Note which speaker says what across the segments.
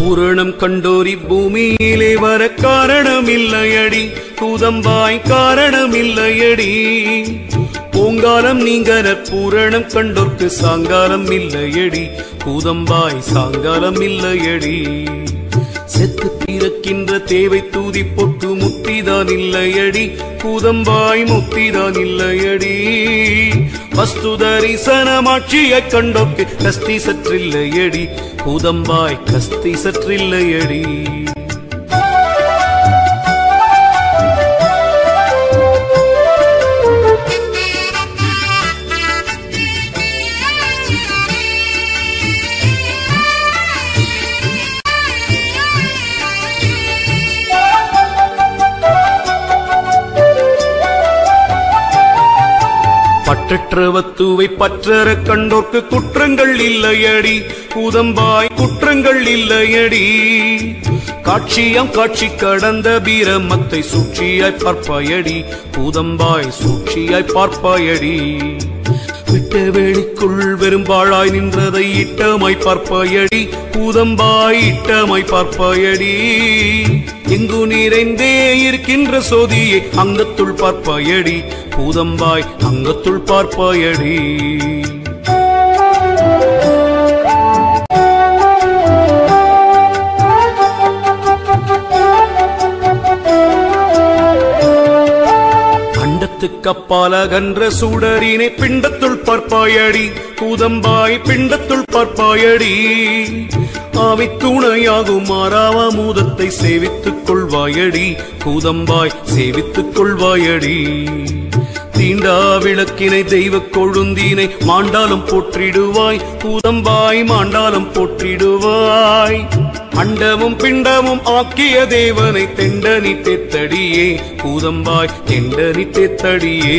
Speaker 1: பூரணம் கண்டோரி பூமியிலே வர காரணமில்லையடி கூதம்பாய் காரணமில்லையடி பூங்காலம் நீங்கர பூரணம் கண்டோர்க்கு சாங்காலம் இல்லையடி கூதம்பாய் சாங்காலம் இல்லையடி செத்து பிறக்கின்ற தேவை தூதி பொட்டு முத்திதான் இல்லையடி கூதம்பாய் முத்திதான் இல்லையடி வஸ்து தரிசனமாட்சியைக் கண்டோக்கு கஸ்தி சற்றில்லையடி கூதம்பாய் கஸ்தி சற்றில்லையடி பற்றற்ற வத்துவை பற்றற கண்டோர்க்கு குற்றங்கள் இல்லையடி கூதம்பாய் குற்றங்கள் இல்லையடி காட்சியம் காட்சி கடந்த பீரமத்தை சூழ்ச்சியாய் பார்ப்பாயடி கூதம்பாய் சூழ்ச்சியாய் பார்ப்பாயடி விட்ட வெளிக்குள் வெறும்பாழாய் நின்றதை இட்டமாய் பார்ப்பாயடி கூதம்பாய் இட்டமாய் பார்ப்பாயடி எங்கு நிறைந்தே இருக்கின்ற சோதியை அங்கத்துள் பார்ப்பாயடி கூதம்பாய் அங்கத்துள் பார்ப்பாயடி அண்டத்துக்கு அப்பால் அகன்ற சூடரினை பிண்டத்துள் பார்ப்பாயடி கூதம்பாய் பிண்டத்துள் பார்ப்பாயடி ஆவி துணையாகும் மாறாவ மூதத்தை சேவித்துக் கொள்வாயடி கூதம்பாய் சேவித்துக் கொள்வாயடி தீண்டா விளக்கினை தெய்வ கொழுந்தினை மாண்டாலும் போற்றிடுவாய் கூதம்பாய் மாண்டாலும் போற்றிடுவாய் அண்டமும் பிண்டமும் ஆக்கிய தேவனை தெண்டனி தெத்தடியே கூதம்பாய் தெண்டனி தெத்தடியே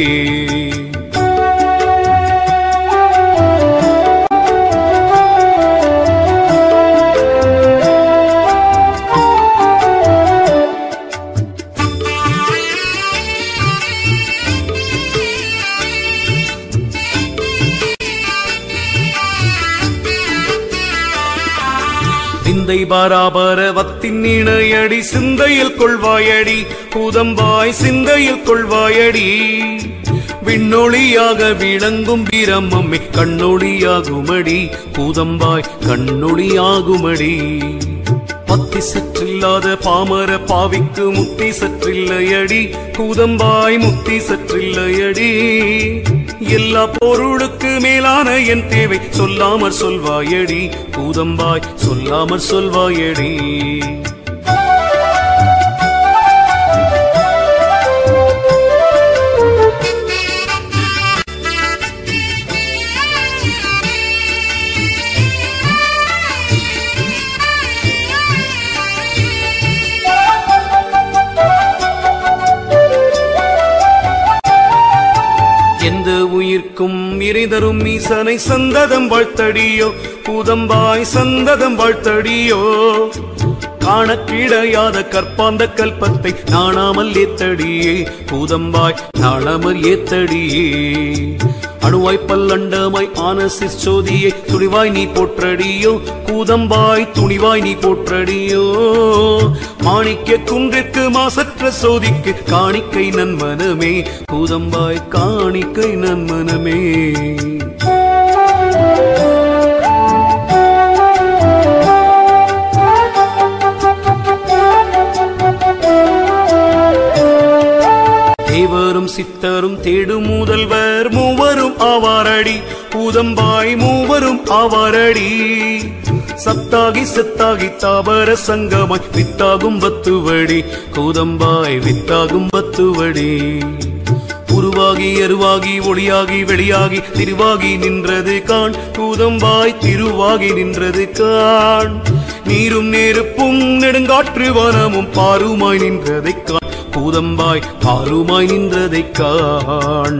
Speaker 1: விந்தை பாராபர வத்தின் இணையடி சிந்தையில் கொள்வாயடி கூதம்பாய் சிந்தையில் கொள்வாயடி விண்ணொளியாக விளங்கும் பிரம்மம்மை கண்ணொளியாகுமடி கூதம்பாய் கண்ணொளியாகுமடி பத்தி சற்றில்லாத பாமர பாவிக்கு முத்தி சற்றில்லையடி கூதம்பாய் முத்தி சற்றில்லையடி எல்லா பொருளுக்கு மேலான என் தேவை சொல்லாமற் சொல்வாயடி கூதம்பாய் சொல்லாமற் சொல்வாயடி எந்த உயிர்க்கும் இறைதரும் ஈசனை சந்ததம் வாழ்த்தடியோ பூதம்பாய் சந்ததம் வாழ்த்தடியோ காணக்கிடையாத கற்பாந்த கல்பத்தை நாணாமல் ஏத்தடியே பூதம்பாய் நாணாமல் ஏத்தடியே அணுவாய் பல்லண்டமாய் ஆன சிற்சோதியை துணிவாய் நீ போற்றடியோ கூதம்பாய் துணிவாய் நீ போற்றடியோ மாணிக்க குன்றிற்கு மாசற்ற சோதிக்கு காணிக்கை நன்மனமே கூதம்பாய் காணிக்கை நன்மனமே தேவரும் சித்தரும் தேடும் முதல்வர் மூவரும் ஆவாரடி பூதம்பாய் மூவரும் ஆவாரடி சத்தாகி செத்தாகி தாவர சங்கமாய் வித்தாகும் பத்துவடி கூதம்பாய் வித்தாகும் பத்துவடி உருவாகி எருவாகி ஒளியாகி வெளியாகி திருவாகி நின்றது காண் கூதம்பாய் திருவாகி நின்றது காண் நீரும் நெருப்பும் நெடுங்காற்று வனமும் பாருமாய் நின்றதைக் காண் கூதம்பாய் பாருமாய் நின்றதைக் காண்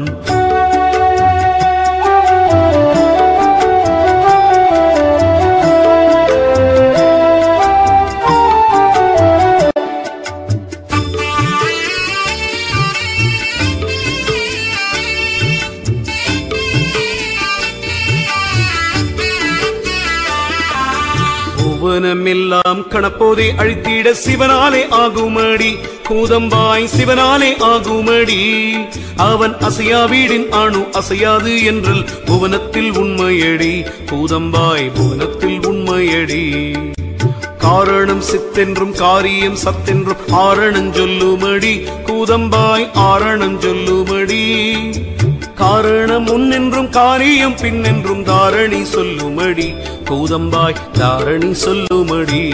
Speaker 1: புவனமெல்லாம் கணப்போதே அழித்திட சிவனாலே ஆகுமடி கூதம்பாய் சிவனாலே ஆகுமடி அவன் அசையா வீடின் அணு அசையாது என்றல் புவனத்தில் உண்மையடி கூதம்பாய் புவனத்தில் உண்மையடி காரணம் சித்தென்றும் காரியம் சத்தென்றும் ஆரணம் சொல்லுமடி கூதம்பாய் ஆரணம் சொல்லுமடி காரணம் முன்னென்றும் காரியம் பின்னென்றும் தாரணி சொல்லுமடி கூதம்பாய் தாரணி சொல்லுமடி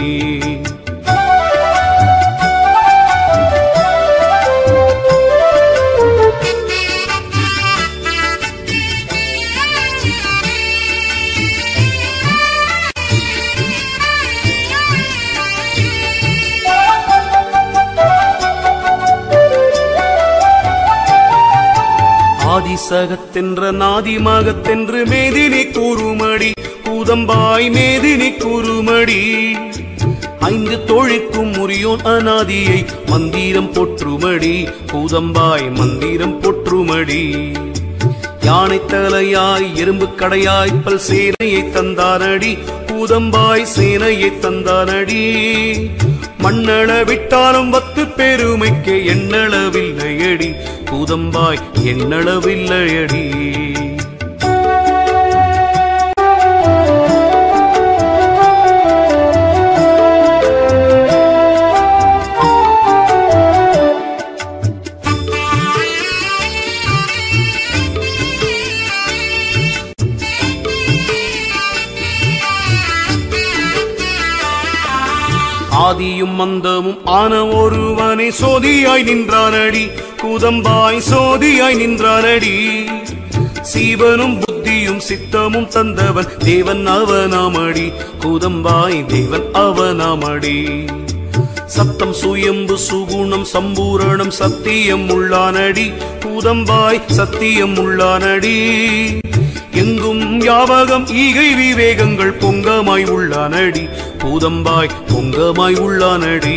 Speaker 1: ஆதிசகத்தென்ற நாதிமகத்தென்று மேதினி கூறுமடி கூதம்பாய் மேதினி கூறுமடி ஐந்து தோழிக்கும் முறியோன் அநாதியை மந்திரம் போற்றுமடி கூதம்பாய் மந்திரம் போற்றுமடி யானை தலையாய் எறும்பு கடையாய் பல் சேனையை தந்தானடி கூதம்பாய் சேனையை தந்தானடி மண்ணள விட்டாலும் வத்து பெருமைக்கு எண்ணளவில்லையடி கூதம்பாய் எண்ணளவில்லையடி ஆதியும் மந்தமும் ஆன ஒருவனை சோதியாய் நின்றானடி கூதம்பாய் சோதியாய் நின்றானடி சீவனும் புத்தியும் சித்தமும் தந்தவன் தேவன் அவனாமடி கூதம்பாய் தேவன் அவனாமடி சத்தம் சுயம்பு சுகுணம் சம்பூரணம் சத்தியம் உள்ளானடி கூதம்பாய் சத்தியம் உள்ளானடி எங்கும் யாவகம் ஈகை விவேகங்கள் பொங்கமாய் உள்ளானடி பூதம்பாய் பொங்கமாய் உள்ளானடி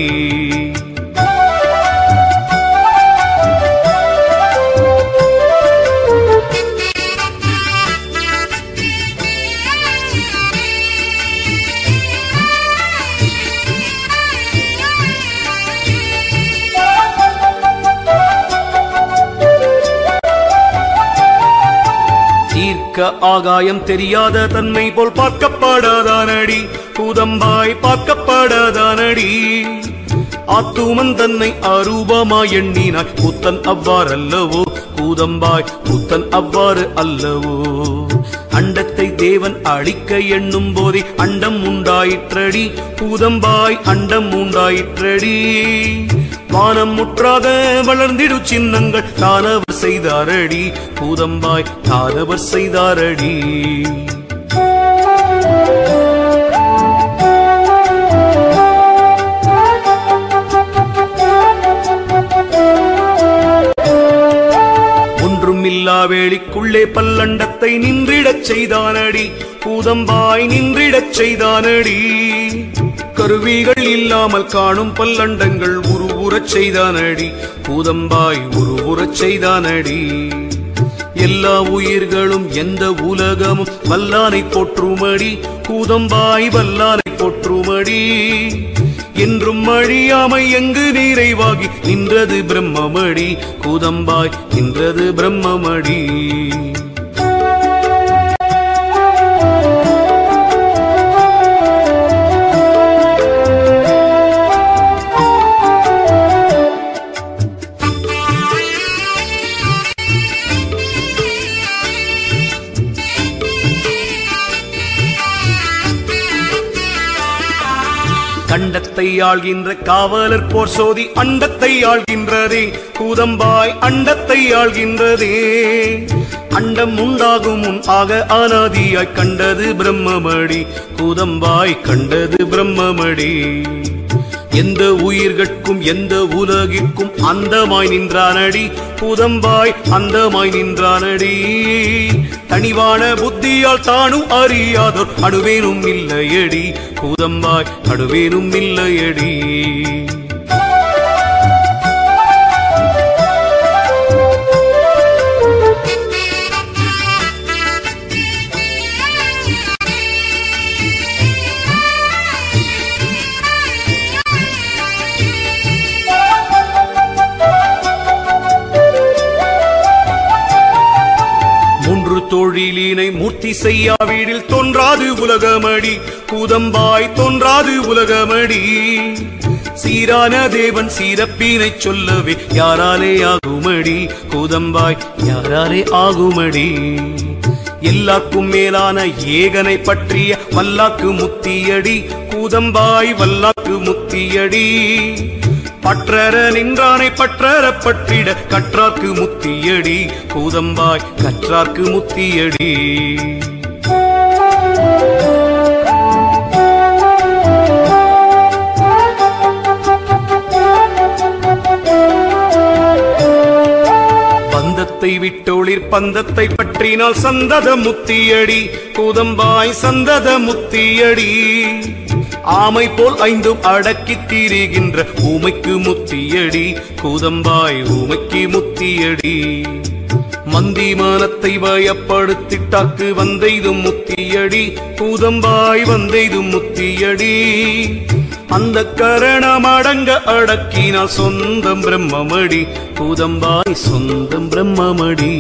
Speaker 1: தீர்க்க ஆகாயம் தெரியாத தன்மை போல் பார்க்கப்படாதானடி பூதம்பாய் பார்க்கப்படாதானடி ஆத்துமன் தன்னை அரூபமாய் எண்ணினாய் புத்தன் அவ்வாறல்லவோ கூதம்பாய் புத்தன் அவ்வாறு அல்லவோ அண்டத்தை தேவன் அழிக்க எண்ணும் போதே அண்டம் உண்டாயிற்றடி பூதம்பாய் அண்டம் உண்டாயிற்றடி வானம் முற்றாக வளர்ந்திடு சின்னங்கள் தானவர் செய்தாரடி பூதம்பாய் தானவர் செய்தாரடி ஒன்றுமில்லா வேளிக்குள்ளே பல்லண்டத்தை நின்றிடச் செய்தானடி பூதம்பாய் நின்றிடச் செய்தானடி கருவிகள் இல்லாமல் காணும் பல்லண்டங்கள் உருவுறச் செய்தானடி பூதம்பாய் உருவுறச் செய்தானடி எல்லா உயிர்களும் எந்த உலகமும் வல்லானை போற்றுமடி கூதம்பாய் வல்லானை போற்றுமடி என்றும் அழியாமை எங்கு நிறைவாகி நின்றது பிரம்மமடி கூதம்பாய் நின்றது பிரம்மமடி கண்டத்தை ஆள்கின்ற காவலர் போர் சோதி அண்டத்தை ஆள்கின்றதே கூதம்பாய் அண்டத்தை ஆள்கின்றதே அண்டம் உண்டாகும் முன் ஆக அனாதியாய் கண்டது பிரம்மமடி கூதம்பாய் கண்டது பிரம்மமடி எந்த உயிர்கட்கும் எந்த உலகிற்கும் அந்தமாய் நின்றானடி பூதம்பாய் அந்தமாய் நின்றானடி தனிவான புத்தியால் தானும் அறியாதோர் அணுவேனும் இல்லையடி பூதம்பாய் அணுவேனும் இல்லையடி தொழிலினை மூர்த்தி செய்யா வீடில் தோன்றாது உலகமடி கூதம்பாய் தோன்றாது உலகமடி சீரான தேவன் சீரப்பினை சொல்லவே யாராலே ஆகுமடி கூதம்பாய் யாராலே ஆகுமடி எல்லாக்கும் மேலான ஏகனை பற்றிய வல்லாக்கு முத்தியடி கூதம்பாய் வல்லாக்கு முத்தியடி பற்றற நின்றானை பற்றற பற்றிட கற்றார்க்கு முத்தியடி கூதம்பாய் கற்றார்க்கு முத்தியடி பந்தத்தை விட்டொளிர் பந்தத்தை பற்றினால் சந்தத முத்தியடி கூதம்பாய் சந்தத முத்தியடி ஆமை போல் ஐந்தும் அடக்கித் திரிகின்ற ஊமைக்கு முத்தியடி கூதம்பாய் ஊமைக்கு முத்தியடி மந்திமானத்தை வயப்படுத்திட்டாக்கு வந்தெய்தும் முத்தியடி கூதம்பாய் வந்தெய்தும் முத்தியடி அந்த கரணம் அடங்க அடக்கினால் சொந்தம் பிரம்மமடி கூதம்பாய் சொந்தம் பிரம்மமடி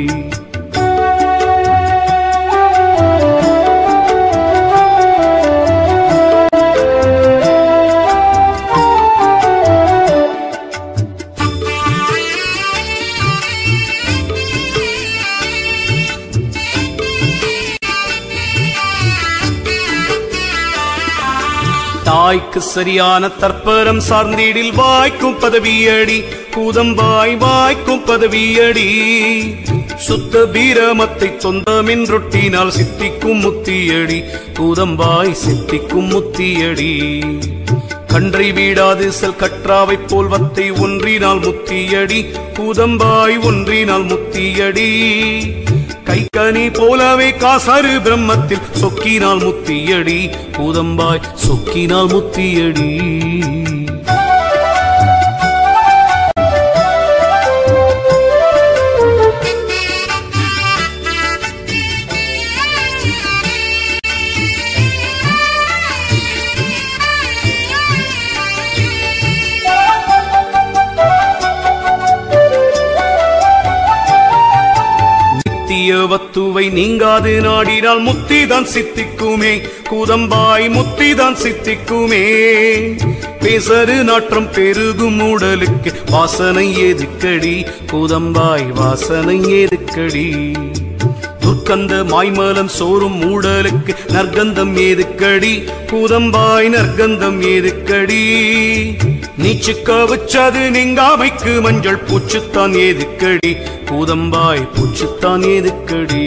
Speaker 1: தாய்க்கு சரியான தற்பரம் சார்ந்தீடில் வாய்க்கும் பதவியடி கூதம்பாய் வாய்க்கும் பதவியடி சுத்த பீரமத்தை சொந்தமென்றொட்டினால் சித்திக்கும் முத்தியடி கூதம்பாய் சித்திக்கும் முத்தியடி கன்றை வீடாது செல் கற்றாவைப் போல் வத்தை ஒன்றினால் முத்தியடி கூதம்பாய் ஒன்றினால் முத்தியடி கைக்கனி போலவே காசாறு பிரம்மத்தில் சொக்கினால் முத்தியடி கூதம்பாய் சொக்கினால் முத்தியடி நித்திய வத்துவை நீங்காது நாடினால் முத்திதான் சித்திக்குமே கூதம்பாய் முத்திதான் சித்திக்குமே பேசரு நாற்றம் பெருகும் உடலுக்கு வாசனை ஏதுக்கடி கூதம்பாய் வாசனை ஏதுக்கடி துர்க்கந்த மாய்மலம் சோறும் மூடலுக்கு நற்கந்தம் ஏதுக்கடி கூதம்பாய் நற்கந்தம் ஏதுக்கடி நீச்சுக்க வச்சது நீங்காமைக்கு மஞ்சள் பூச்சுத்தான் ஏதுக்கடி கூதம்பாய் பூச்சுத்தான் ஏதுக்கடி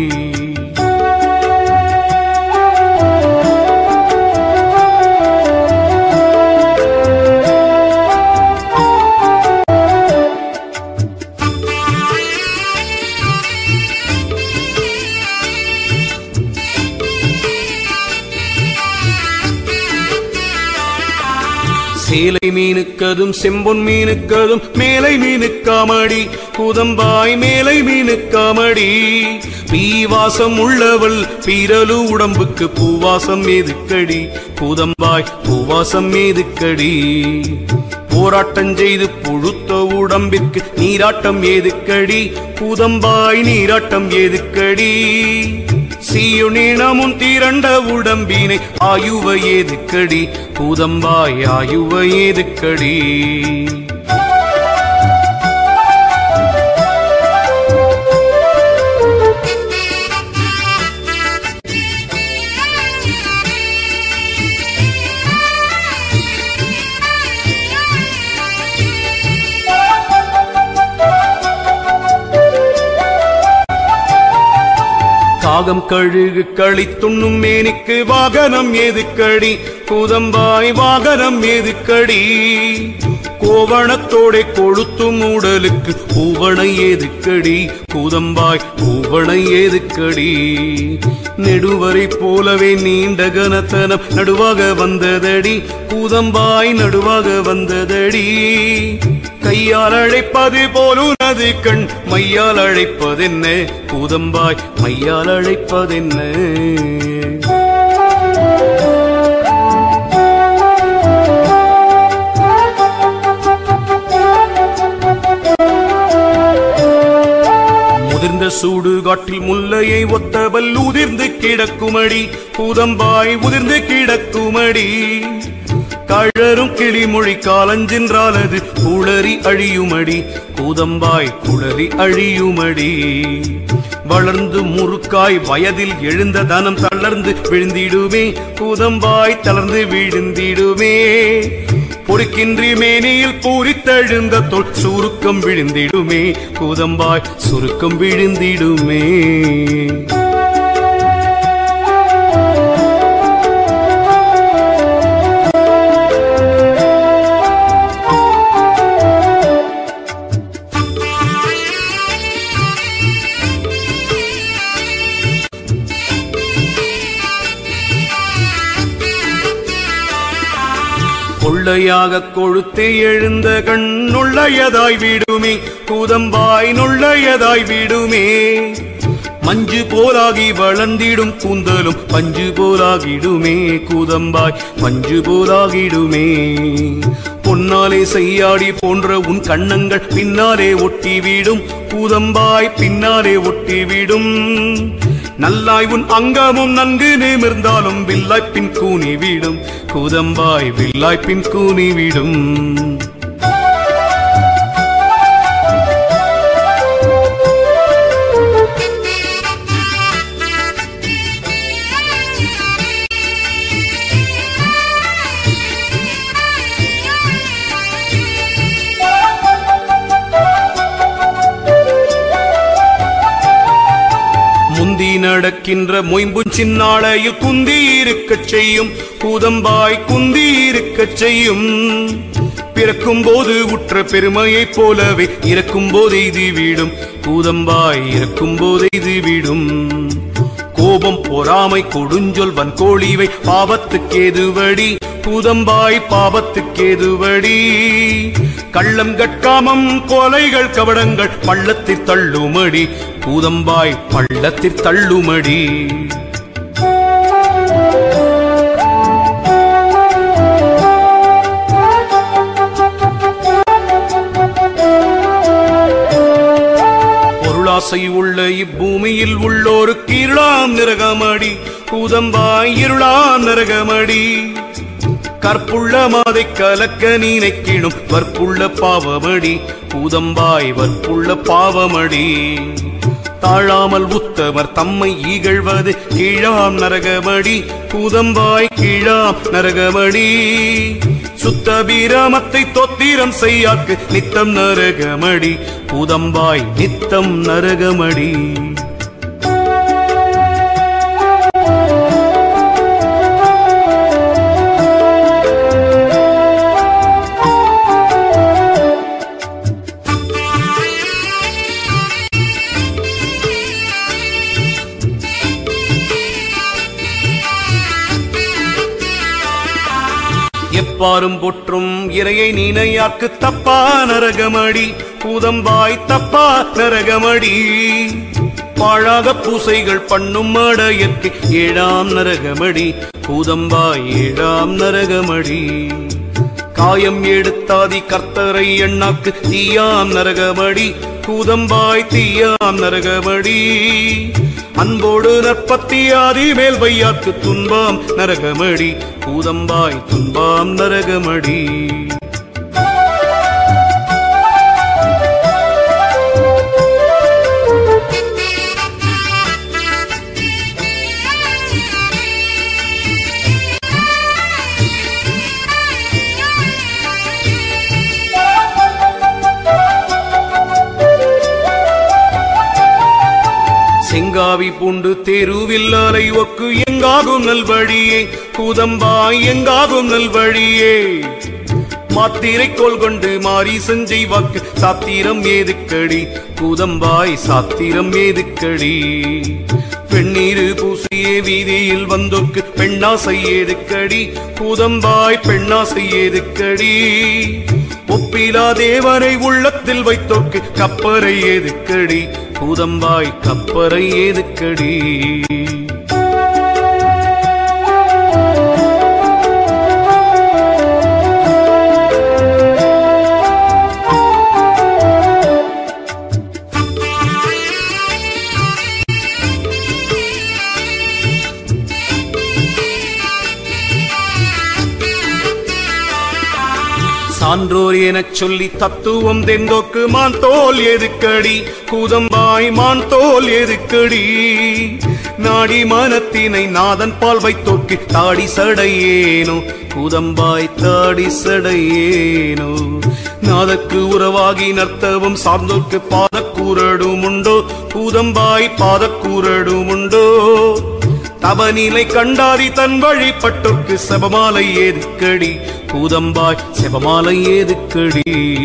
Speaker 1: சேலை மீனுக்கதும் செம்பொன் மீனுக்கதும் மேலை மீனுக்காமடி கூதம்பாய் மேலை மீனுக்காமடி பீவாசம் உள்ளவள் பீரலு உடம்புக்கு பூவாசம் ஏதுக்கடி கூதம்பாய் பூவாசம் ஏதுக்கடி போராட்டம் செய்து புழுத்த உடம்பிற்கு நீராட்டம் ஏதுக்கடி கூதம்பாய் நீராட்டம் ஏதுக்கடி சீயுனினமுன் திரண்ட உடம்பினை ஆயுவ ஏதுக்கடி கூதம்பாய் ஆயுவ ஏதுக்கடி காகம் கழுகு களித்துண்ணும் மேனிக்கு வாகனம் ஏதுக்கடி கூதம்பாய் வாகனம் ஏதுக்கடி கோவணத்தோடே கொழுத்தும் உடலுக்கு பூவணை ஏதுக்கடி கூதம்பாய் பூவணை ஏதுக்கடி நெடுவரை போலவே நீண்ட கனத்தனம் நடுவாக வந்ததடி கூதம்பாய் நடுவாக வந்ததடி கையால் அழைப்பது போலுனது கண் மையால் அழைப்பதென்ன கூதம்பாய் மையால் அழைப்பதென்ன முதிர்ந்த சூடு காட்டில் முல்லையை ஒத்தவல் உதிர்ந்து கிடக்குமடி பூதம்பாய் உதிர்ந்து கிடக்குமடி கழரும் கிளிமொழி காலஞ்சென்றால் அது குளறி அழியுமடி கூதம்பாய் குளறி அழியுமடி வளர்ந்து முறுக்காய் வயதில் எழுந்த தனம் தளர்ந்து விழுந்திடுமே கூதம்பாய் தளர்ந்து விழுந்திடுமே பொறுக்கின்றி மேனியில் பூரித்தெழுந்த தொல் சுருக்கம் விழுந்திடுமே கூதம்பாய் சுருக்கம் விழுந்திடுமே கொள்ளையாக கொழுத்தே எழுந்த கண் நுள்ளையதாய் விடுமே கூதம்பாய் நுள்ளையதாய் விடுமே மஞ்சு போலாகி வளர்ந்திடும் கூந்தலும் பஞ்சு போலாகிடுமே கூதம்பாய் பஞ்சு போலாகிடுமே பொன்னாலே செய்யாடி போன்ற உன் கண்ணங்கள் பின்னாலே ஒட்டிவிடும் கூதம்பாய் பின்னாலே ஒட்டிவிடும் நல்லாய் உன் அங்கமும் நன்கு நிமிர்ந்தாலும் வில்லாய் பின் கூனி விடும் கூதம்பாய் வில்லாய் பின் கூனி விடும் முந்தி நடக்கின்ற மொயம்பும் சின்னாளையில் குந்தி இருக்கச் செய்யும் கூதம்பாய் குந்தி இருக்கச் செய்யும் பிறக்கும் போது உற்ற பெருமையைப் போலவே இறக்கும் போது இது விடும் கூதம்பாய் இறக்கும் போது இது விடும் கோபம் பொறாமை கொடுஞ்சொல் வன்கோழிவை பாவத்துக்கேதுவடி பூதம்பாய் பாவத்துக்கேதுவடி கள்ளம் கட்காமம் கொலைகள் கவடங்கள் பள்ளத்தில் தள்ளுமடி பூதம்பாய் பள்ளத்தில் தள்ளுமடி பொருளாசை உள்ள இப்பூமியில் உள்ளோருக்கு இருளாம் நிறகமடி பூதம்பாய் இருளாம் நிறகமடி கற்புள்ள மாதை கலக்க நினைக்கிடும் வற்புள்ள பாவமடி பூதம்பாய் வற்புள்ள பாவமடி தாழாமல் உத்தவர் தம்மை ஈகழ்வது கீழாம் நரகமடி பூதம்பாய் கீழாம் நரகமடி சுத்த பீராமத்தை தொத்திரம் செய்யாக்கு நித்தம் நரகமடி பூதம்பாய் நித்தம் நரகமடி எப்பாரும் பொற்றும் இறையை நினையாக்கு தப்பா நரகமடி பூதம்பாய் தப்பா நரகமடி பாழாக பூசைகள் பண்ணும் மடையற்கு ஏழாம் நரகமடி பூதம்பாய் ஏழாம் நரகமடி காயம் எடுத்தாதி கர்த்தரை எண்ணாக்கு தீயாம் நரகமடி கூதம்பாய் தீயாம் நரகமடி அன்போடு நற்பத்தி ஆதி மேல் வையாக்கு துன்பாம் நரகமடி கூதம்பாய் துன்பாம் நரகமடி செங்காவி பூண்டு தெருவில் அலை ஒக்கு எங்காகும் நல்வழியே கூதம்பாய் எங்காகும் நல்வழியே மாத்திரை கோல் கொண்டு மாறி செஞ்சை வாக்கு சாத்திரம் ஏதுக்கடி கூதம்பாய் சாத்திரம் ஏதுக்கடி பெண்ணீரு பூசியே வீதியில் வந்தோக்கு பெண்ணாசை ஏதுக்கடி கூதம்பாய் பெண்ணாசை ஏதுக்கடி ஒப்பிலா தேவனை உள்ளத்தில் வைத்தோக்கு கப்பரை ஏதுக்கடி கூதம்பாய் கப்பரை ஏதுக்கடி சான்றோர் எனச் சொல்லி தத்துவம் தெந்தோக்கு மான் தோல் எதுக்கடி கூதம்பாய் மான் தோல் எதுக்கடி நாடி மனத்தினை நாதன் பால் வைத்தோர்க்கு தாடி சடையேனோ கூதம்பாய் தாடி சடையேனோ நாதற்கு உறவாகி நர்த்தவம் சார்ந்தோர்க்கு பாதக்கூரடும் உண்டோ கூதம்பாய் பாதக்கூரடும் உண்டோ தவநிலை கண்டாரி தன் வழிபட்டோர்க்கு செபமாலை ஏதுக்கடி கூதம்பாய் செபமாலை ஏதுக்கடி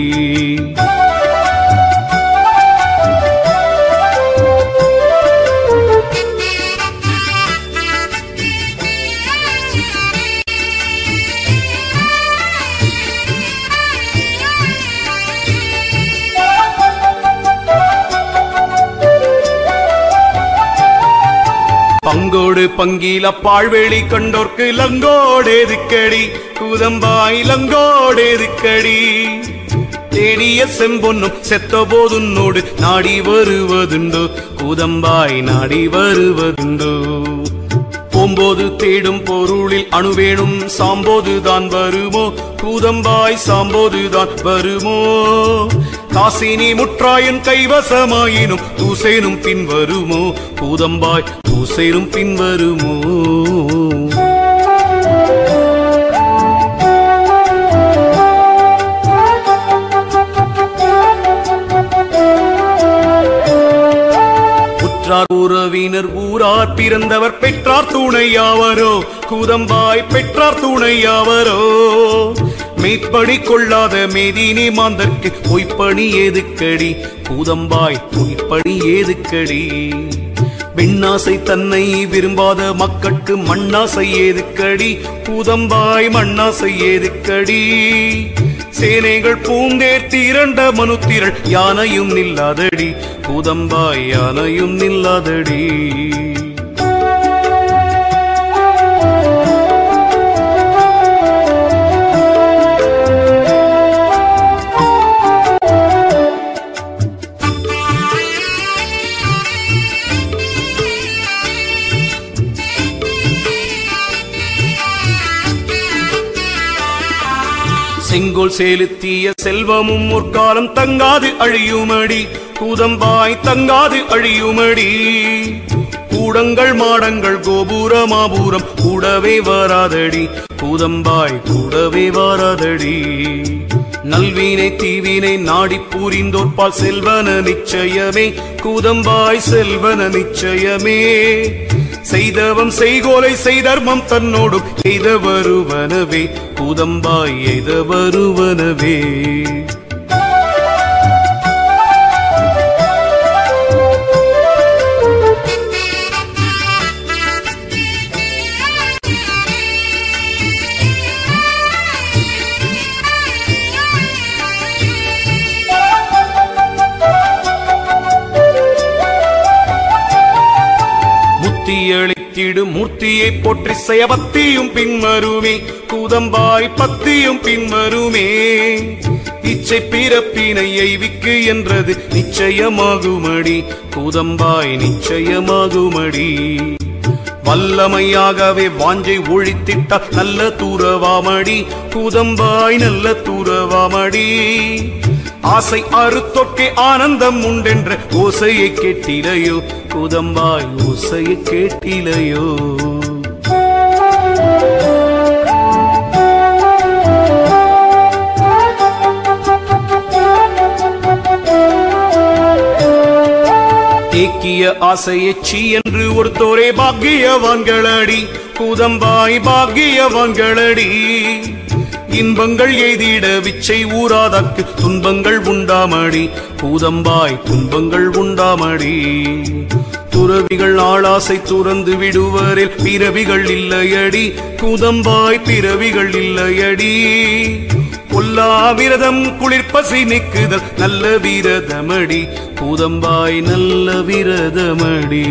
Speaker 1: பங்கோடு பங்கீல பாழ்வெளி கண்டோர்க்கு லங்கோடேதுக்கடி கூதம்பாய் லங்கோடேதுக்கடி தேடிய செம்பொன்னும் செத்த போதுன்னோடு நாடி வருவதுண்டோ கூதம்பாய் நாடி வருவதுண்டோ போம்போது தேடும் பொருளில் அணுவேணும் சாம்போதுதான் வருமோ கூதம்பாய் சாம்போதுதான் வருமோ காசினி முற்றாயன் கைவசமாயினும் தூசேனும் பின் வருமோ கூதம்பாய் தூசேனும் பின் வருமோ உற்றார் உறவினர் ஊரார் பிறந்தவர் பெற்றார் துணையாவரோ கூதம்பாய் பெற்றார் துணையாவரோ மெய்ப்படி கொள்ளாத மேதினி மாந்தர்க்கு பொய்ப்பணி ஏதுக்கடி கூதம்பாய் பொய்ப்பணி ஏதுக்கடி பெண்ணாசை தன்னை விரும்பாத மக்கட்கு மண்ணாசை ஏதுக்கடி கூதம்பாய் மண்ணாசை ஏதுக்கடி சேனைகள் பூந்தேர் திரண்ட மனுத்திரள் யானையும் நில்லாதடி கூதம்பாய் யானையும் நில்லாதடி செங்கோல் செலுத்திய செல்வமும் முற்காலம் தங்காது அழியுமடி கூதம்பாய் தங்காது அழியுமடி கூடங்கள் மாடங்கள் கோபுர மாபூரம் கூடவே வராதடி கூதம்பாய் கூடவே வராதடி நல்வினை தீவினை நாடி பூரிந்தோற்பால் செல்வன நிச்சயமே கூதம்பாய் செல்வன நிச்சயமே செய்தவம் செய்கோலை செய்தர்மம் தன்னோடும் எய்த வருவனவே கூதம்பாய் எய்த வருவனவே முத்தியளித்திடும் மூர்த்தியை போற்றி செயபத்தியும் பின்வருமே கூதம்பாய் பத்தியும் பின்வருமே இச்சை பிறப்பினை எய்விக்கு என்றது நிச்சயமாகுமடி கூதம்பாய் நிச்சயமாகுமடி வல்லமையாகவே வாஞ்சை ஒழித்திட்ட நல்ல தூரவாமடி கூதம்பாய் நல்ல தூரவாமடி ஆசை அறுத்தொற்கே ஆனந்தம் உண்டென்ற ஓசையை கேட்டிலையோ கூதம்பாய் ஓசையை கேட்டிலையோ தேக்கிய ஆசையை சீ என்று ஒருத்தோரே பாக்கியவான்களடி கூதம்பாய் பாக்கியவான்களடி இன்பங்கள் எய்திட விச்சை ஊராதற்கு துன்பங்கள் உண்டாமடி கூதம்பாய் துன்பங்கள் உண்டாமடி துறவிகள் ஆளாசை துறந்து விடுவரில் பிறவிகள் இல்லையடி கூதம்பாய் பிறவிகள் இல்லையடி பொல்லா விரதம் குளிர்பசி நிக்குதல் நல்ல விரதமடி கூதம்பாய் நல்ல விரதமடி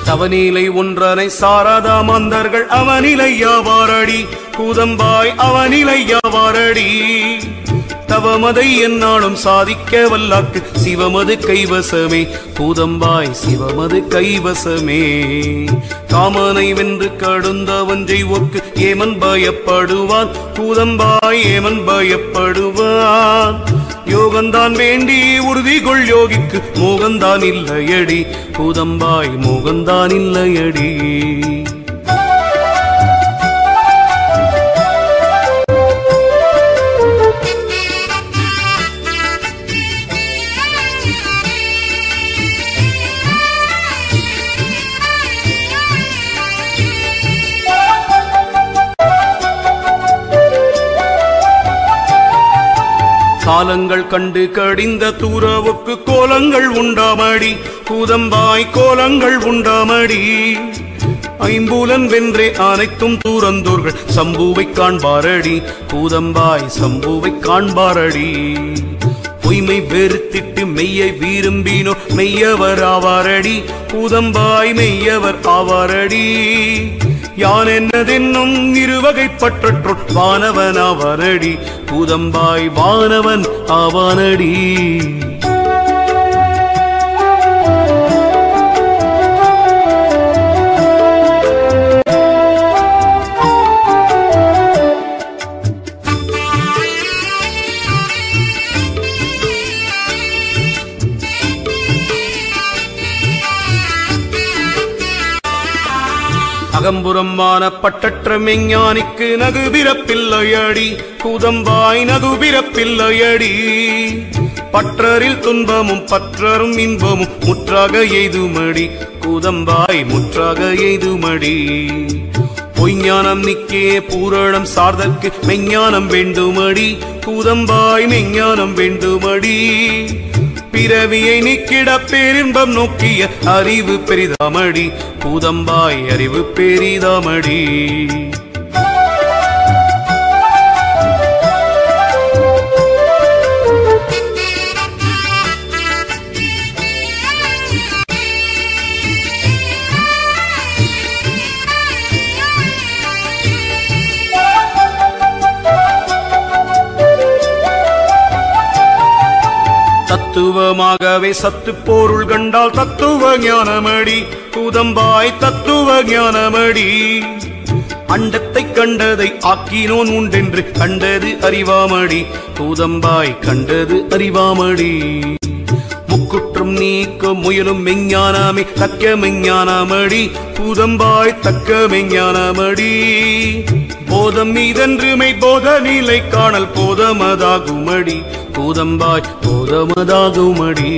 Speaker 1: தவநிலை ஒன்றனை சாராதா மாந்தர்கள் அவனிலை யாவாரடி கூதம்பாய் அவனிலை யாவாரடி தவமதை என்னாலும் சாதிக்க வல்லாக்கு சிவமது கைவசமே கூதம்பாய் சிவமது கைவசமே காமனை வென்று கடுந்த ஒன்றை ஒக்கு ஏமன் பயப்படுவான் கூதம்பாய் ஏமன் பயப்படுவான் யோகந்தான் வேண்டி உறுதி கொள் யோகிக்கு மோகந்தான் இல்லையடி கூதம்பாய் மோகந்தான் இல்லையடி காலங்கள் கண்டு கடிந்த தூரவுக்கு கோலங்கள் உண்டாமடி கூதம்பாய் கோலங்கள் உண்டாமடி ஐம்பூலன் வென்றே அனைத்தும் தூரந்தோர்கள் சம்புவை காண்பாரடி கூதம்பாய் சம்புவை காண்பாரடி பொய்மை வெறுத்திட்டு மெய்யை விரும்பினோ மெய்யவர் ஆவாரடி கூதம்பாய் மெய்யவர் ஆவாரடி யான் என்னதென்னும் இருவகைப்பற்றற்றோர் வானவன் ஆவானடி கூதம்பாய் வானவன் ஆவானடி அகம்புறமான பட்டற்ற மெஞ்ஞானிக்கு நகுபிறப்பில்லையடி கூதம்பாய் நகுபிறப்பில்லையடி பற்றரில் துன்பமும் பற்றரும் இன்பமும் முற்றாக எய்துமடி கூதம்பாய் முற்றாக எய்துமடி பொய்ஞானம் நிக்கே பூரணம் சார்தற்கு மெஞ்ஞானம் வேண்டுமடி கூதம்பாய் மெஞ்ஞானம் வேண்டுமடி பிறவியை நீக்கிட பேரின்பம் நோக்கிய அறிவு பெரிதாமடி கூதம்பாய் அறிவு பெரிதாமடி தத்துவமாகவே சத்து பொருள் கண்டால் தத்துவ ஞானமடி கூதம்பாய் தத்துவ ஞானமடி அண்டத்தை கண்டதை ஆக்கினோன் உண்டென்று கண்டது அறிவாமடி கூதம்பாய் கண்டது அறிவாமடி முக்குற்றம் நீக்க முயலும் மெஞ்ஞானமே தக்க மெஞ்ஞானமடி கூதம்பாய் தக்க மெஞ்ஞானமடி போதம் மீதன்றுமை போத நிலை காணல் போதமதாகுமடி கூதம்பாய் போதமதாகுமடி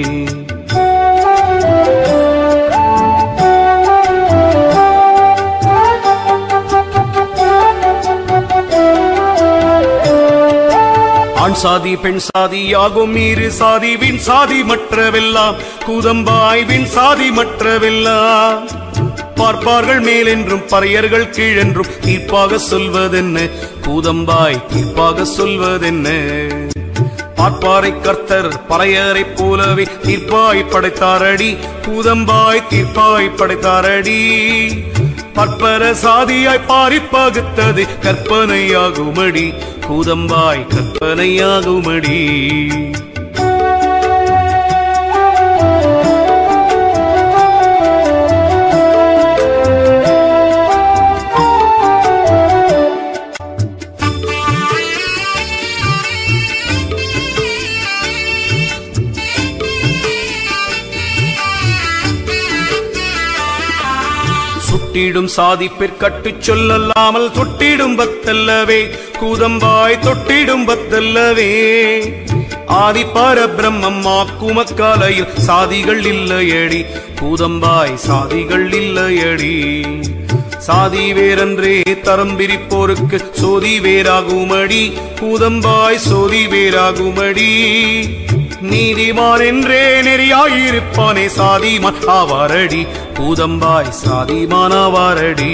Speaker 1: ஆண் சாதி பெண் சாதி ஆகும் மீறு சாதி விண் சாதி மற்றவெல்லாம் கூதம்பாய் விண் சாதி மற்றவெல்லாம் பார்ப்பார்கள் மேலென்றும் பறையர்கள் கீழென்றும் தீர்ப்பாக சொல்வதென்ன கூதம்பாய் தீர்ப்பாக சொல்வதென்ன பார்ப்பாரை கர்த்தர் பறையரை போலவே தீர்ப்பாய் படைத்தாரடி கூதம்பாய் தீர்ப்பாய் படைத்தாரடி பற்பர சாதியாய் பாரிப்பகுத்தது கற்பனையாகுமடி கூதம்பாய் கற்பனையாகுமடி சுட்டிடும் சாதி பிற்கட்டுச் சொல்லல்லாமல் தொட்டிடும் பத்தல்லவே கூதம்பாய் தொட்டிடும் பத்தல்லவே ஆதி பரபிரம்மம் ஆக்குமக்காலையில் சாதிகள் இல்லையடி கூதம்பாய் சாதிகள் இல்லையடி சாதி வேறன்றே தரம் பிரிப்போருக்கு சோதி வேறாகுமடி கூதம்பாய் சோதி வேறாகுமடி நீதிமான் என்றே நெறியாயிருப்பானே சாதிமான் ஆவாரடி கூதம்பாய் சாதிமான் ஆவாரடி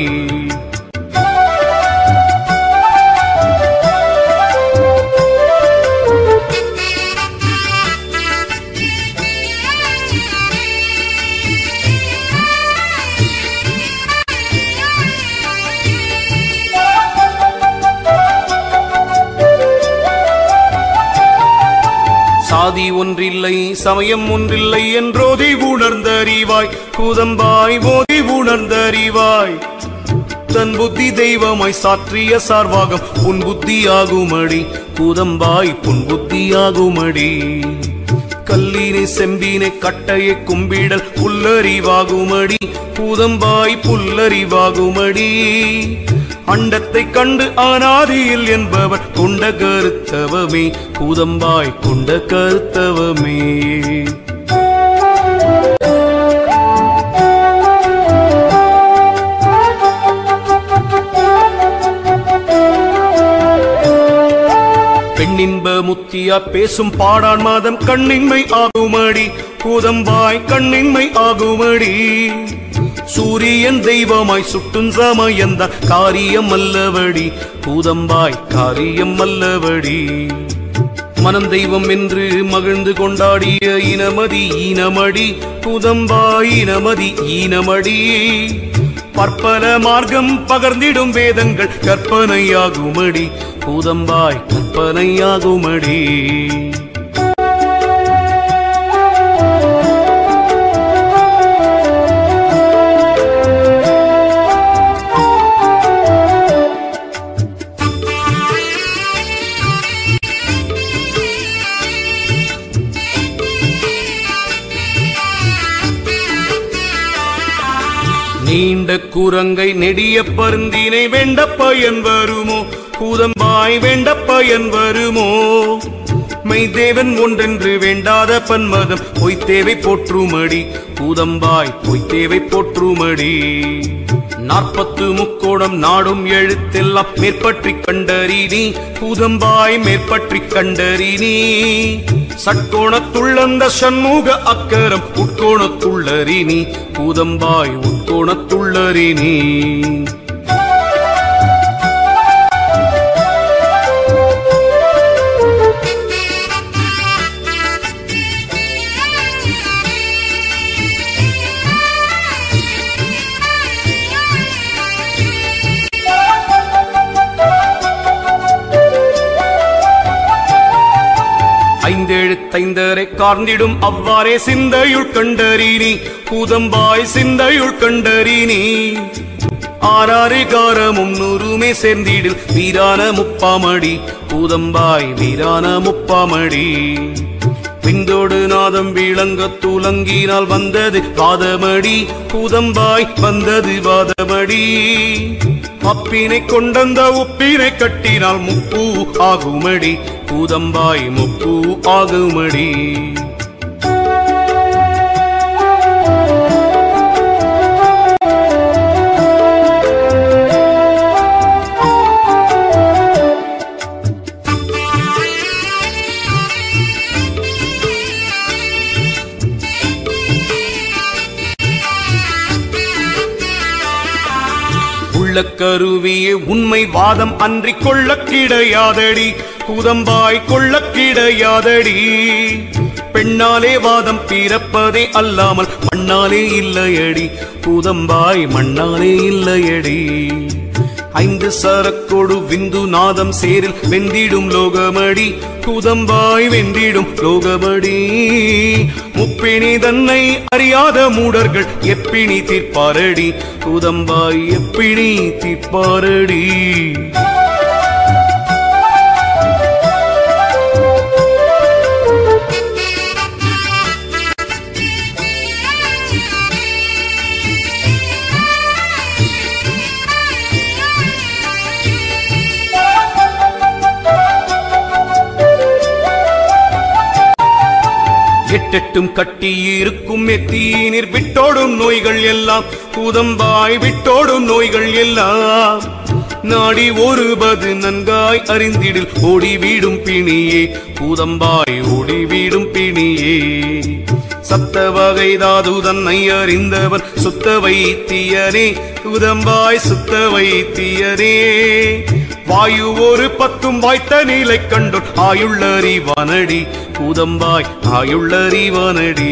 Speaker 1: சாதி ஒன்றில்லை சமயம் ஒன்றில்லை என்றோதி உணர்ந்தறிவாய் கூதம்பாய் ஓதி உணர்ந்தறிவாய் தன் புத்தி தெய்வமாய் சாற்றிய சார்வாகம் புன் புத்தியாகுமடி கூதம்பாய் புன் புத்தியாகுமடி கல்லினை செம்பினை கட்டையை கும்பிடல் புல்லறிவாகுமடி கூதம்பாய் புல்லறிவாகுமடி அண்டத்தை கண்டு அனாதியில் என்பவர் கொண்ட கருத்தவமே கூதம்பாய் கொண்ட கருத்தவமே பெண்ணின்ப முத்தியா பேசும் பாடான் மாதம் கண்ணின்மை ஆகுமடி கூதம்பாய் கண்ணின்மை ஆகுமடி சூரியன் தெய்வமாய் சுட்டும் சமயந்த காரியம் அல்லவடி கூதம்பாய் காரியம் அல்லவடி மனம் தெய்வம் என்று மகிழ்ந்து கொண்டாடிய இனமதி ஈனமடி கூதம்பாய் இனமதி ஈனமடி பற்பல மார்க்கம் பகர்ந்திடும் வேதங்கள் கற்பனையாகுமடி கூதம்பாய் கற்பனையாகுமடி நீண்ட குரங்கை நெடிய பருந்தினை வெண்ட பயன் வருமோ கூதம்பாய் வெண்ட பயன் வருமோ மெய்தேவன் ஒன்றென்று வேண்டாத பன்மதம் பொய்த்தேவை போற்றுமடி கூதம்பாய் பொய்த்தேவை போற்றுமடி நாற்பத்து முக்கோணம் நாடும் எழுத்தெல்லாம் மேற்பற்றி கண்டறினி கூதம்பாய் மேற்பற்றி கண்டறினி சட்கோணத்துள்ளந்த சண்முக அக்கரம் உட்கோணத்துள்ளறினி கூதம்பாய் உட்கோணத்துள்ளறினி ஐந்தெழுத்தைந்தரை கார்ந்திடும் அவ்வாறே சிந்தையுள் கண்டறினி கூதம்பாய் சிந்தையுள் கண்டறினி ஆறாறு காரமும் நூறுமே சேர்ந்திடில் வீரான முப்பாமடி கூதம்பாய் வீரான முப்பாமடி விந்தோடு நாதம் விளங்க துலங்கினால் வந்தது வாதமடி கூதம்பாய் வந்தது வாதமடி அப்பினை கொண்டந்த உப்பினை கட்டினால் முப்பு ஆகுமடி கூதம்பாய் முப்பு ஆகுமடி உள்ளக்கருவியே உண்மை வாதம் அன்றி கொள்ள கிடையாதடி கூதம்பாய் கொள்ள கிடையாதடி பெண்ணாலே வாதம் பிறப்பதே அல்லாமல் மண்ணாலே இல்லையடி கூதம்பாய் மண்ணாலே இல்லையடி ஐந்து சரக்கொடு விந்து நாதம் சேரில் வெந்திடும் லோகமடி கூதம்பாய் வெந்திடும் லோகமடி முப்பிணி தன்னை அறியாத மூடர்கள் எப்பிணி தீர்ப்பாரடி கூதம்பாய் எப்பிணி தீர்ப்பாரடி எட்டெட்டும் கட்டி இருக்கும் எத்தீனிர் விட்டோடும் நோய்கள் எல்லாம் கூதம்பாய் விட்டோடும் நோய்கள் எல்லாம் நாடி ஒருபது நன்காய் அறிந்திடில் ஓடி வீடும் பிணியே கூதம்பாய் ஓடி வீடும் பிணியே சத்த வகை தாது தன்னை அறிந்தவன் சுத்த வைத்தியனே கூதம்பாய் சுத்த வைத்தியனே வாயு ஒரு பத்தும் வாய்த்த நிலை கண்டு ஆயுள்ளறிவானடி கூதம்பாய் ஆயுள்ளறிவானடி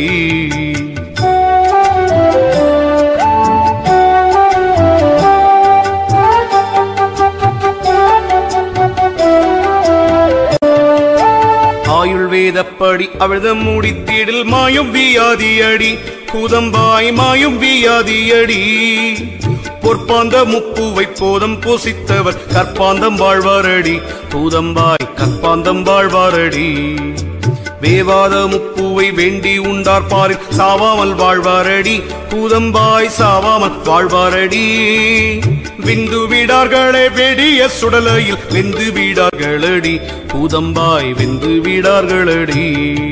Speaker 1: ஆயுள் வேதப்படி அப்படி அவிழ்தம் முடித்திடில் மாயும் வியாதியடி கூதம்பாய் மாயும் வியாதியடி பொற்பாந்த முப்புவை போதம் பூசித்தவர் கற்பாந்தம் வாழ்வாரடி கூதம்பாய் கற்பாந்தம் வாழ்வாரடி வேவாத முப்புவை வேண்டி உண்டார் பாரில் சாவாமல் வாழ்வாரடி கூதம்பாய் சாவாமல் வாழ்வாரடி விந்து விடார்களே வெடிய சுடலையில் வெந்து விடார்களடி கூதம்பாய் வெந்து விடார்களடி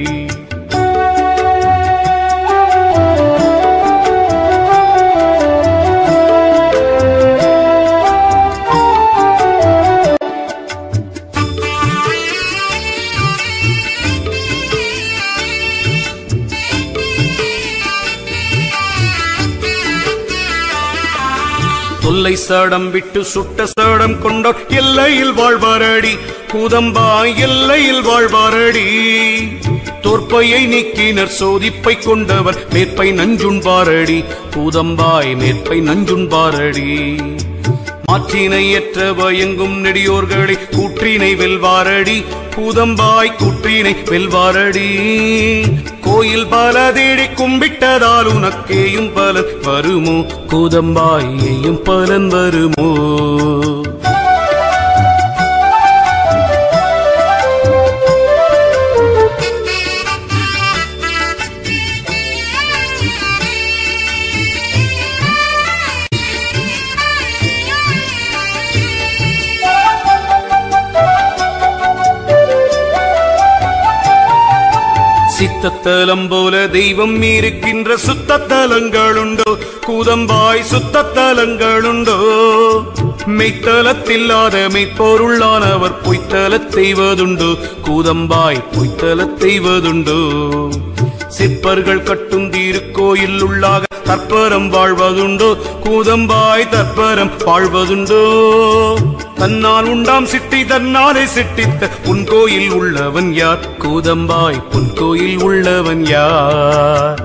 Speaker 1: தொல்லை சடம் விட்டு சுட்ட சடம் கொண்டோர் எல்லையில் வாழ்வாரடி கூதம்பாய் எல்லையில் வாழ்வாரடி தோற்பையை நீக்கினர் சோதிப்பை கொண்டவர் மேற்பை நஞ்சுண்பாரடி கூதம்பாய் மேற்பை நஞ்சுண்பாரடி மாற்றினை ஏற்ற பயங்கும் நெடியோர்களை கூற்றினை வெல்வாரடி கூதம்பாய் கூற்றினை வெல்வாரடி கோயில் பல தேடி கும்பிட்டதால் உனக்கேயும் பலன் வருமோ கூதம்பாயையும் பலன் வருமோ சித்தத்தலம் போல தெய்வம் இருக்கின்ற சுத்தத்தலங்களுண்டோ கூதம்பாய் சுத்தத்தலங்களுண்டோ மெய்த்தலத்தில்லாத மெய்ப்பொருளானவர் பொய்த்தலத் செய்வதுண்டோ கூதம்பாய் பொய்த்தலத் செய்வதுண்டோ சிற்பர்கள் கட்டும் திருக்கோயில் உள்ளாக தற்பரம் வாழ்வதுண்டோ கூதம்பாய் தற்பரம் வாழ்வதுண்டோ தன்னால் உண்டாம் சிட்டி தன்னாலே சிட்டித்த உன் கோயில் உள்ளவன் யார் கூதம்பாய் புன் கோயில் உள்ளவன் யார்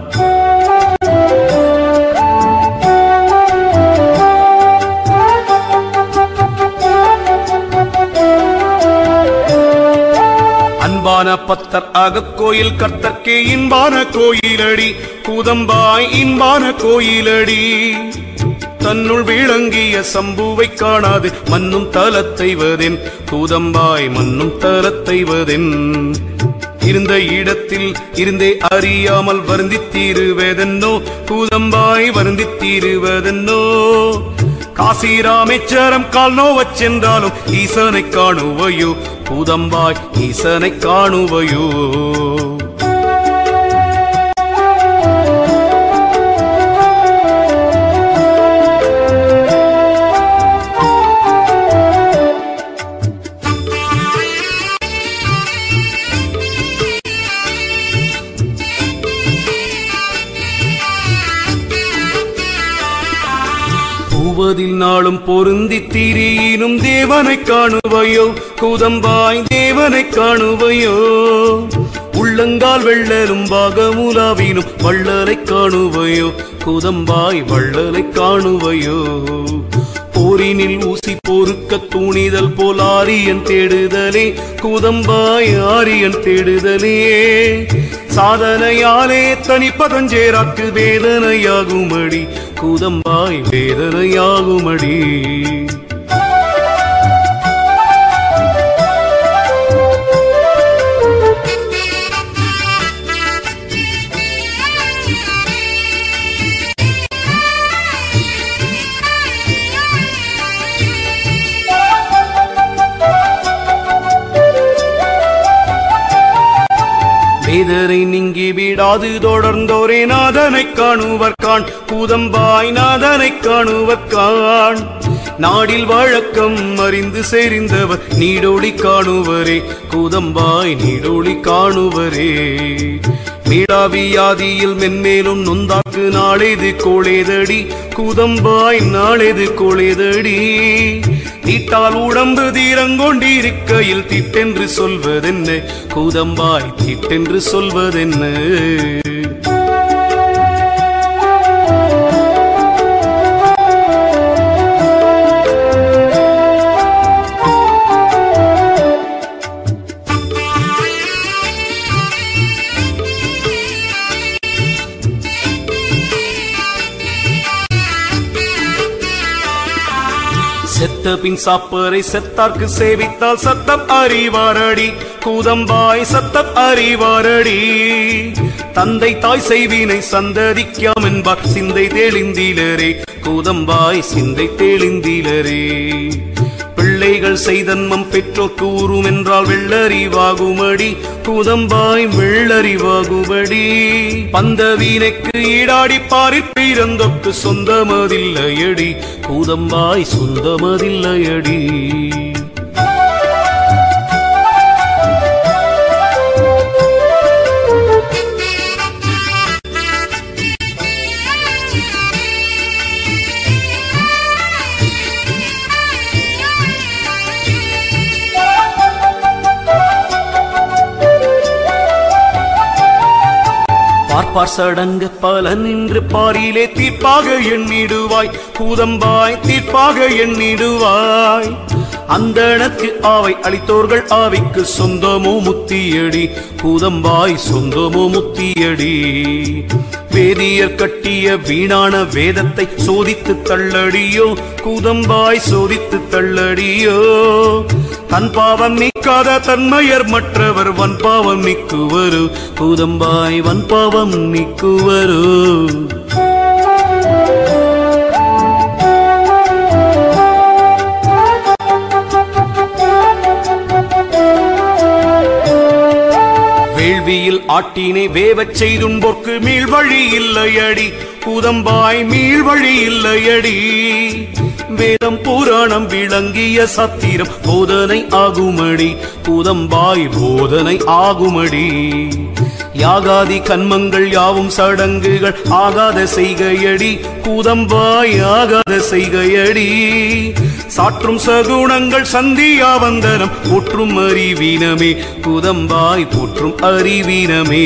Speaker 1: அன்பான பத்தர் அகக்கோயில் கர்த்தர்க்கே இன்பான கோயிலடி கூதம்பாய் இன்பான கோயிலடி தன்னுள் விளங்கிய சம்புவை காணாது மன்னும் தலத்தைவதென் கூதம்பாய் மன்னும் தலத்தைவதென் இருந்த இடத்தில் இருந்தே அறியாமல் வருந்தித் தீருவதென்னோ கூதம்பாய் வருந்தித் தீருவதென்னோ காசி ராமேச்சரம் கால் நோவச் சென்றாலும் ஈசனை காணுவையோ கூதம்பாய் ஈசனை காணுவையோ பூவதில் நாளும் பொருந்தி திரியினும் தேவனை காணுவையோ கூதம்பாய் தேவனை காணுவையோ உள்ளங்கால் வெள்ளலும் பாகமுலாவினும் வள்ளலை காணுவையோ கூதம்பாய் வள்ளலை காணுவையோ போரினில் ஊசி பொறுக்க தூணிதல் போல் ஆரியன் தேடுதலே கூதம்பாய் ஆரியன் தேடுதலே சாதனையாலே தனிப்பதஞ்சேராக்கு வேதனையாகுமடி கூதம்பாய் வேதனையாகுமடி வேதனை நீங்கி விடாது தொடர்ந்தோரே நாதனை காணுவர் காண் கூதம்பாய் நாதனை காணுவர் காண் நாடில் வழக்கம் அறிந்து செறிந்தவர் நீடோடி காணுவரே கூதம்பாய் நீடோடி காணுவரே மீளாவியாதியில் மென்மேலும் நொந்தாக்கு நாளேது கோளேதடி கூதம்பாய் நாளேது கோளேதடி தீட்டால் உடம்பு தீரங்கொண்டிருக்கையில் திட்டென்று சொல்வதென்ன கூதம்பாய் திட்டென்று சொல்வதென்ன செத்த பின் சாப்பரை செத்தார்க்கு சேவித்தால் சத்தம் அறிவாரடி கூதம்பாய் சத்தம் அறிவாரடி தந்தை தாய் செய்வினை சந்ததிக்காம் என்பார் சிந்தை தெளிந்திலரே கூதம்பாய் சிந்தை தெளிந்திலரே பிள்ளைகள் செய்தன்மம் பெற்றோர் கூறும் என்றால் வெள்ளறிவாகுமடி கூதம்பாய் வெள்ளறிவாகுபடி பந்த வீணைக்கு ஈடாடி பாரிற் பிறந்தொக்கு சொந்தமதில்லையடி கூதம்பாய் சொந்தமதில்லையடி பார்ப்பார் சடங்கு பல நின்று பாரிலே தீர்ப்பாக எண்ணிடுவாய் கூதம்பாய் தீர்ப்பாக எண்ணிடுவாய் அந்தணக்கு ஆவை அளித்தோர்கள் ஆவிக்கு சொந்தமோ முத்தியடி கூதம்பாய் சொந்தமோ முத்தியடி வேதியர் கட்டிய வீணான வேதத்தை சோதித்து தள்ளடியோ கூதம்பாய் சோதித்து தள்ளடியோ தன் பாவம் நீக்காத தன்மையர் மற்றவர் வன் பாவம் நீக்குவரு கூதம்பாய் வன் பாவம் நீக்குவரு வேள்வியில் ஆட்டினை வேவச் செய்தும்போர்க்கு மீள் வழி இல்லையடி கூதம்பாய் மீள் வழி இல்லையடி வேதம் புராணம் விளங்கிய சத்திரம் போதனை ஆகுமடி கூதம்பாய் போதனை ஆகுமடி யாகாதி கன்மங்கள் யாவும் சடங்குகள் ஆகாத செய்கையடி கூதம்பாய் ஆகாத செய்கையடி சாற்றும் சகுணங்கள் சந்தியா வந்தனம் போற்றும் அறிவீனமே கூதம்பாய் போற்றும் அறிவீனமே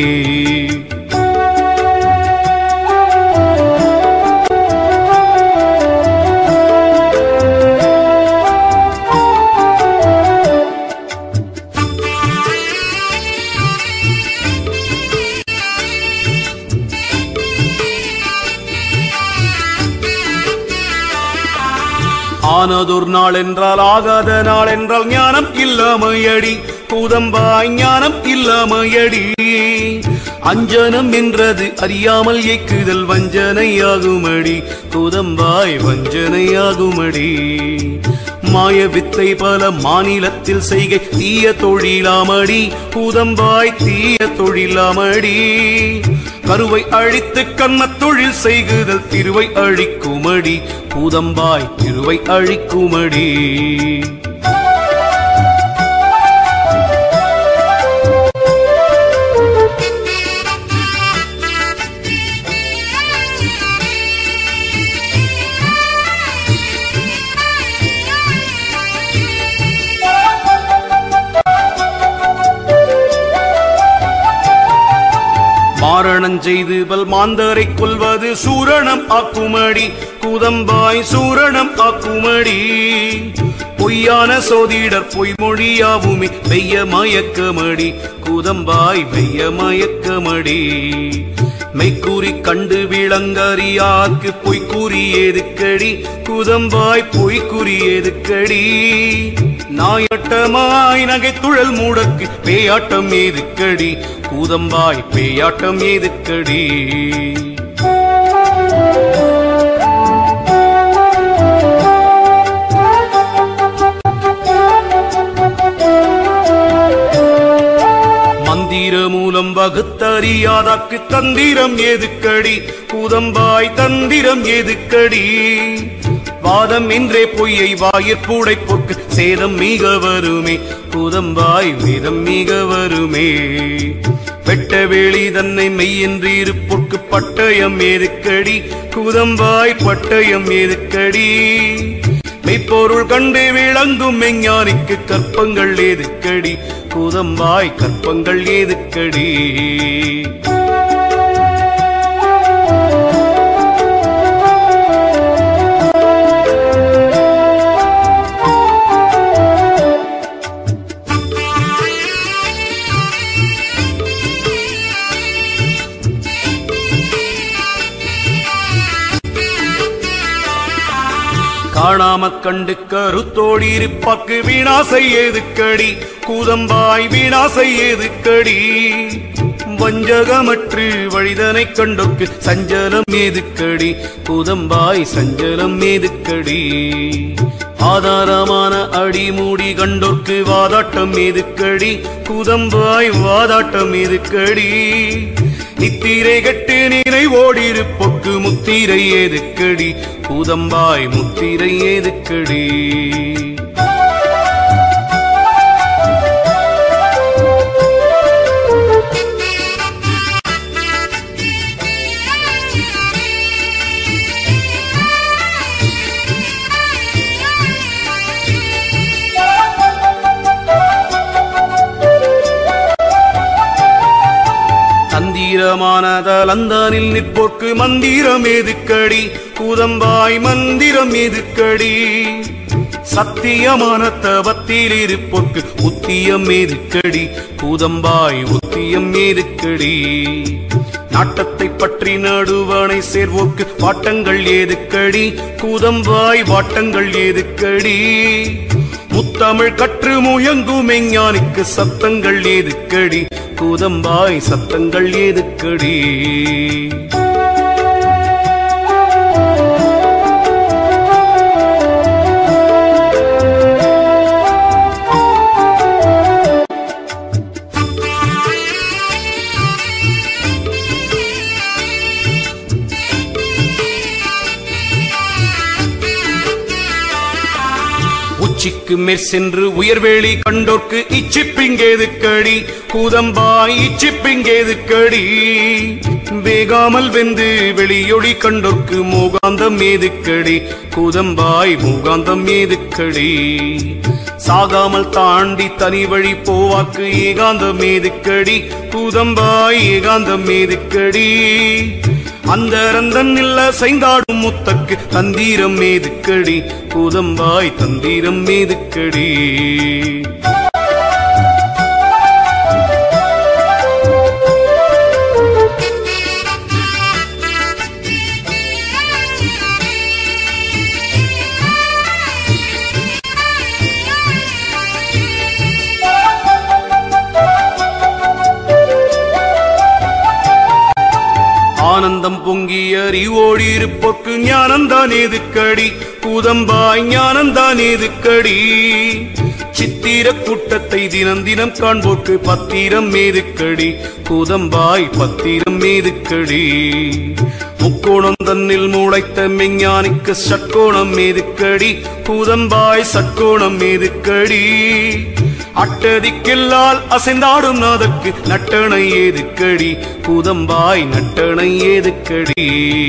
Speaker 1: ஆனதொரு நாள் என்றால் ஆகாத நாள் என்றால் ஞானம் இல்லாமையடி கூதம்பாய் ஞானம் இல்லாமையடி அஞ்சனம் என்றது அறியாமல் இயக்குதல் வஞ்சனையாகுமடி கூதம்பாய் வஞ்சனையாகுமடி மாய வித்தை பல மாநிலத்தில் செய்கை தீய தொழிலாமடி கூதம்பாய் தீய தொழிலாமடி கருவை அழித்து கண்ணத் தொழில் செய்குதல் திருவை அழிக்குமடி கூதம்பாய் திருவை அழிக்குமடி மாரணம் செய்து பல் மாந்தரை கொல்வது சூரணம் ஆக்குமடி கூதம்பாய் சூரணம் ஆக்குமடி பொய்யான சோதிடர் பொய்மொழியாவுமே வெய்ய மயக்கமடி கூதம்பாய் வெய்ய மயக்கமடி மெய்க்கூறி கண்டு விளங்கறியாக்கு பொய்க்கூறி எதுக்கடி கூதம்பாய் பொய்க்கூறி எதுக்கடி நாயட்டமாய் நகைத்துழல் மூடக்கு பேயாட்டம் ஏதுக்கடி கூதம்பாய் பேயாட்டம் ஏதுக்கடி மந்திர மூலம் வகுத்தறியாதாக்கு தந்திரம் ஏதுக்கடி கூதம்பாய் தந்திரம் ஏதுக்கடி வாதம் என்றே பொய்யை வாயிற்பூடை பொற்கு சேதம் மிக வருமே கூதம்பாய் வேதம் மிக வருமே வெட்ட வேளி தன்னை மெய்யென்று இருப்பொற்கு பட்டயம் ஏதுக்கடி கூதம்பாய் பட்டயம் ஏதுக்கடி மெய்ப்பொருள் கண்டு விளங்கும் மெஞ்ஞானிக்கு கற்பங்கள் ஏதுக்கடி கூதம்பாய் கற்பங்கள் ஏதுக்கடி காணாம கண்டு கருத்தோடி இருப்பாக்கு வீணாசை ஏதுக்கடி கூதம்பாய் வீணாசை ஏதுக்கடி வஞ்சகமற்று வழிதனை கண்டோர்க்கு சஞ்சலம் ஏதுக்கடி கூதம்பாய் சஞ்சலம் ஏதுக்கடி ஆதாரமான அடிமூடி கண்டோர்க்கு வாதாட்டம் ஏதுக்கடி கூதம்பாய் வாதாட்டம் ஏதுக்கடி நித்திரை கட்டு நிறைவோடிருப்பொக்கு முத்திரை ஏதுக்கடி கூதம்பாய் முத்திரை ஏதுக்கடி தந்திரமானதலந்தானில் நிற்போர்க்கு மந்திரம் ஏதுக்கடி கூதம்பாய் மந்திரம் ஏதுக்கடி சத்தியமான தவத்தில் இருப்போர்க்கு உத்தியம் ஏதுக்கடி கூதம்பாய் உத்தியம் ஏதுக்கடி நாட்டத்தை பற்றி நடுவனை சேர்வோர்க்கு வாட்டங்கள் ஏதுக்கடி கூதம்பாய் வாட்டங்கள் ஏதுக்கடி முத்தமிழ் கற்று முயங்கும் மெஞ்ஞானிக்கு சத்தங்கள் ஏதுக்கடி கூதம்பாய் சத்தங்கள் ஏதுக்கடி உச்சிக்கு மேற் சென்று உயர்வேளி கண்டோர்க்கு இச்சிப்பிங்கேதுக்கடி கூதம்பாய் இச்சிப்பிங்கேதுக்கடி வேகாமல் வெந்து வெளியொளி கண்டோர்க்கு மூகாந்தம் ஏதுக்கடி கூதம்பாய் மூகாந்தம் ஏதுக்கடி சாகாமல் தாண்டி தனி வழி போவாக்கு ஏகாந்தம் ஏதுக்கடி கூதம்பாய் ஏகாந்தம் ஏதுக்கடி அந்தரந்தன் இல்ல சைந்தாடும் முத்தக்கு தந்தீரம் மேதுக்கடி கூதம்பாய் தந்தீரம் மேதுக்கடி ஆனந்தம் பொங்கிய அறிவோடி இருப்போக்கு ஞானந்தான் ஏதுக்கடி கூதம்பாய் ஞானந்தான் ஏதுக்கடி சித்திர கூட்டத்தை தினம் தினம் காண்போக்கு பத்திரம் மேதுக்கடி கூதம்பாய் பத்திரம் மேதுக்கடி முக்கோணம் தன்னில் முளைத்த மெஞ்ஞானிக்கு சட்கோணம் மேதுக்கடி கூதம்பாய் சட்கோணம் மேதுக்கடி அட்டதிக்கெல்லால் அசைந்தாடும் நாதற்கு நட்டணை ஏதுக்கடி கூதம்பாய் நட்டணை ஏதுக்கடி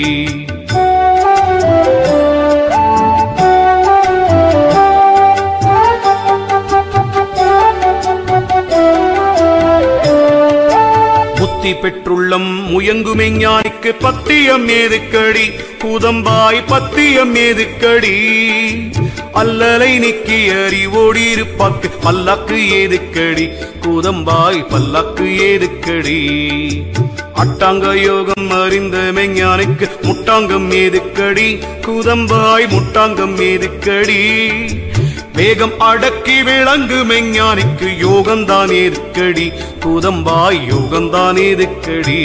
Speaker 1: புத்தி பெற்றுள்ளம் முயங்குமெஞ்ஞானிக்கு பத்தியம் ஏதுக்கடி கூதம்பாய் பத்தியம் ஏதுக்கடி அல்லலை நீக்கி அறிவோடி இருப்பாக்கு பல்லாக்கு ஏதுக்கடி கூதம்பாய் பல்லாக்கு ஏதுக்கடி அட்டாங்க யோகம் அறிந்த மெஞ்ஞானிக்கு முட்டாங்கம் ஏதுக்கடி கூதம்பாய் முட்டாங்கம் ஏதுக்கடி வேகம் அடக்கி விளங்கு மெஞ்ஞானிக்கு யோகம்தான் ஏதுக்கடி கூதம்பாய் யோகம்தான் ஏதுக்கடி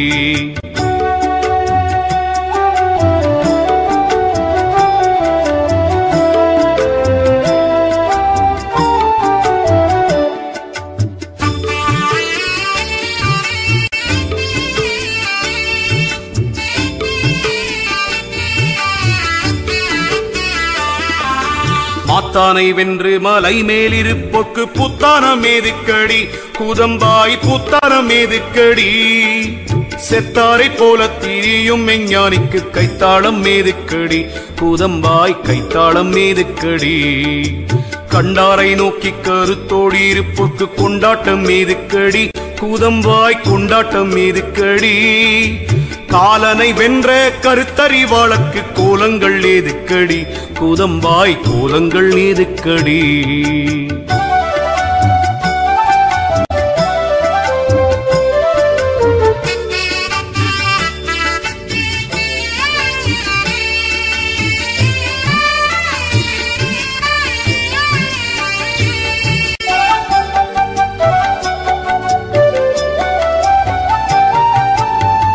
Speaker 1: மாத்தானை வென்று மலை மேலிருப்போக்கு புத்தானம் ஏதுக்கடி கூதம்பாய் புத்தானம் ஏதுக்கடி செத்தாரை போல திரியும் மெஞ்ஞானிக்கு கைத்தாளம் மேதுக்கடி கூதம்பாய் கைத்தாளம் மேதுக்கடி கண்டாரை நோக்கி கருத்தோடி இருப்போக்கு கொண்டாட்டம் மேதுக்கடி கூதம்பாய் கொண்டாட்டம் மேதுக்கடி காலனை வென்ற கருத்தறிவாளக்கு கோலங்கள் ஏதுக்கடி கூதம்பாய் கோலங்கள் ஏதுக்கடி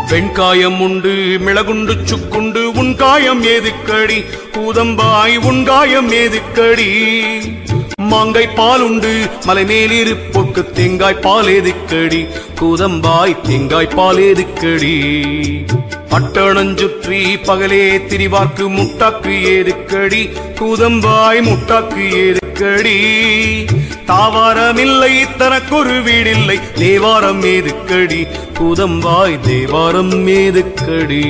Speaker 1: வெண்காயம் உண்டு மிளகுண்டு சுக்குண்டு உன் காயம் ஏதுக்கடி கூதம்பாய் உன் காயம் ஏதுக்கடி மாங்கை பால் உண்டு மலை மேலிருப்போக்கு தேங்காய் பால் ஏதுக்கடி கூதம்பாய் தேங்காய் பால் ஏதுக்கடி பட்டணஞ்சுற்றி பகலே திரிவார்க்கு முட்டாக்கு ஏதுக்கடி கூதம்பாய் முட்டாக்கு ஏதுக்கடி தாவாரமில்லை தனக்கொரு வீடில்லை தேவாரம் ஏதுக்கடி கூதம்பாய் தேவாரம் ஏதுக்கடி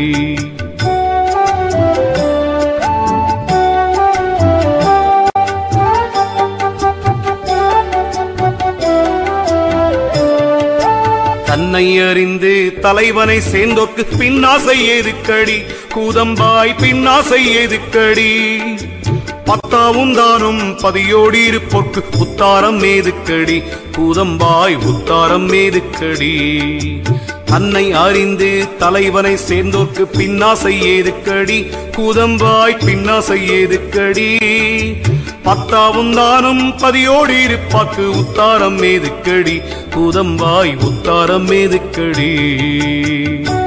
Speaker 1: தன்னை அறிந்து தலைவனை சேர்ந்தோர்க்கு பின்னாசை ஏதுக்கடி கூதம்பாய் பின்னாசை ஏதுக்கடி பத்தாவும் தானும் பதியோடி இருப்போர்க்கு உத்தாரம் ஏதுக்கடி கூதம்பாய் உத்தாரம் ஏதுக்கடி தன்னை அறிந்து தலைவனை சேர்ந்தோர்க்கு பின்னாசை ஏதுக்கடி கூதம்பாய் பின்னாசை ஏதுக்கடி பத்தாவும் தானும் பதியோடி இருப்பாக்கு உத்தாரம் ஏதுக்கடி கூதம்பாய் உத்தாரம் ஏதுக்கடி